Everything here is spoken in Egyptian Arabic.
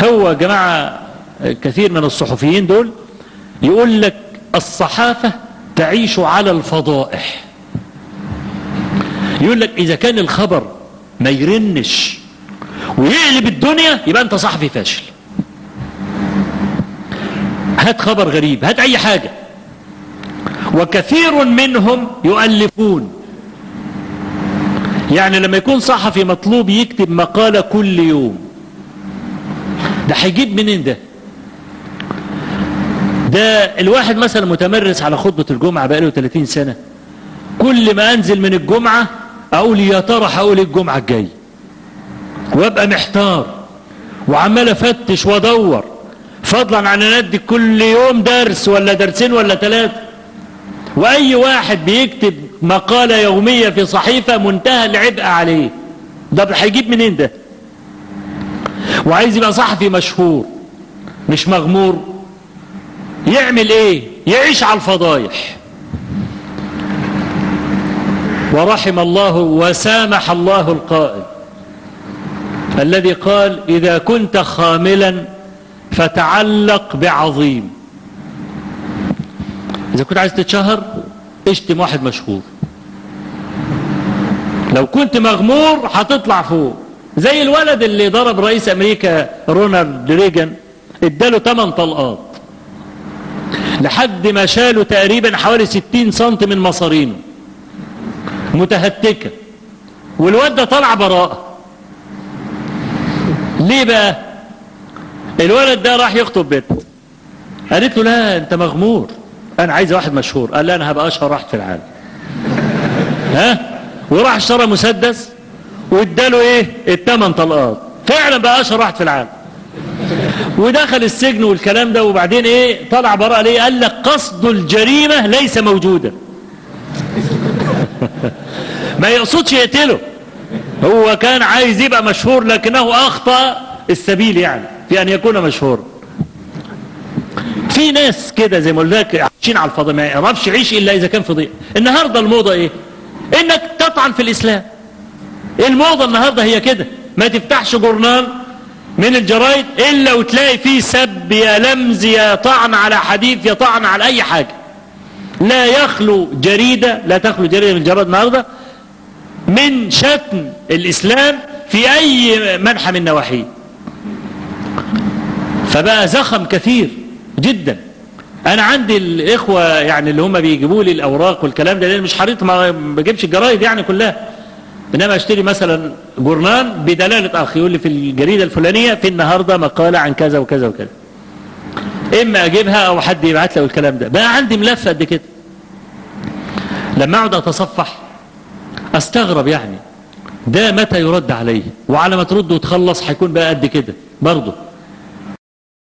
هو جماعة كثير من الصحفيين دول يقول لك الصحافة تعيش على الفضائح يقول لك إذا كان الخبر ما يرنش ويقلب الدنيا يبقى أنت صحفي فاشل هات خبر غريب هات أي حاجة وكثير منهم يؤلفون يعني لما يكون صحفي مطلوب يكتب مقالة كل يوم ده هيجيب منين ده ده الواحد مثلا متمرس على خطبة الجمعة بقاله 30 سنة كل ما انزل من الجمعة اقول يا ترى هقول ايه الجمعة الجاي وابقى محتار وعمال افتش وادور فضلا عن ان ادي كل يوم درس ولا درسين ولا ثلاثة واي واحد بيكتب مقالة يومية في صحيفة منتهى العبء عليه ده هيجيب منين ده وعايز يبقى صحفي مشهور مش مغمور يعمل ايه يعيش على الفضايح ورحم الله وسامح الله القائل الذي قال إذا كنت خاملا فتعلق بعظيم إذا كنت عايز تتشهر اشتم واحد مشهور لو كنت مغمور هتطلع فوق زي الولد اللي ضرب رئيس أمريكا رونالد ريجن اداله 8 طلقات لحد ما شالوا تقريبا حوالي 60 سنت من مصارينه متهتكة والواد ده طلع براءة ليه بقى الولد ده راح يخطب بنت قالت له لا انت مغمور انا عايز واحد مشهور قال لا انا هبقى اشهر واحد في العالم ها وراح اشترى مسدس واداله ايه الثمان طلقات فعلا بقى اشهر واحد في العالم ودخل السجن والكلام ده وبعدين ايه طلع براءة ليه قال لك قصد الجريمة ليس موجودا ما يقصدش يقتله هو كان عايز يبقى مشهور لكنه اخطأ السبيل يعني في ان يكون مشهور في ناس كده زي ما قلت لك عايشين على الفضاء ما يعرفش يعيش الا اذا كان فضيء النهارده الموضه ايه انك تطعن في الاسلام الموضه النهارده هي كده ما تفتحش جورنال من الجرايد الا وتلاقي فيه سب يا لمز يا طعن على حديث يا طعن على اي حاجه لا يخلو جريده لا تخلو جريده من الجرائد النهارده من شتم الاسلام في اي منحى من نواحيه فبقى زخم كثير جدا انا عندي الاخوه يعني اللي هم بيجيبوا لي الاوراق والكلام ده لان مش حريط ما بجيبش الجرايد يعني كلها انما اشتري مثلا جورنال بدلاله اخ يقول لي في الجريده الفلانيه في النهارده مقاله عن كذا وكذا وكذا اما اجيبها او حد يبعت لي الكلام ده بقى عندي ملف قد كده لما اقعد اتصفح استغرب يعني ده متى يرد عليه وعلى ما ترد وتخلص هيكون بقى قد كده برضه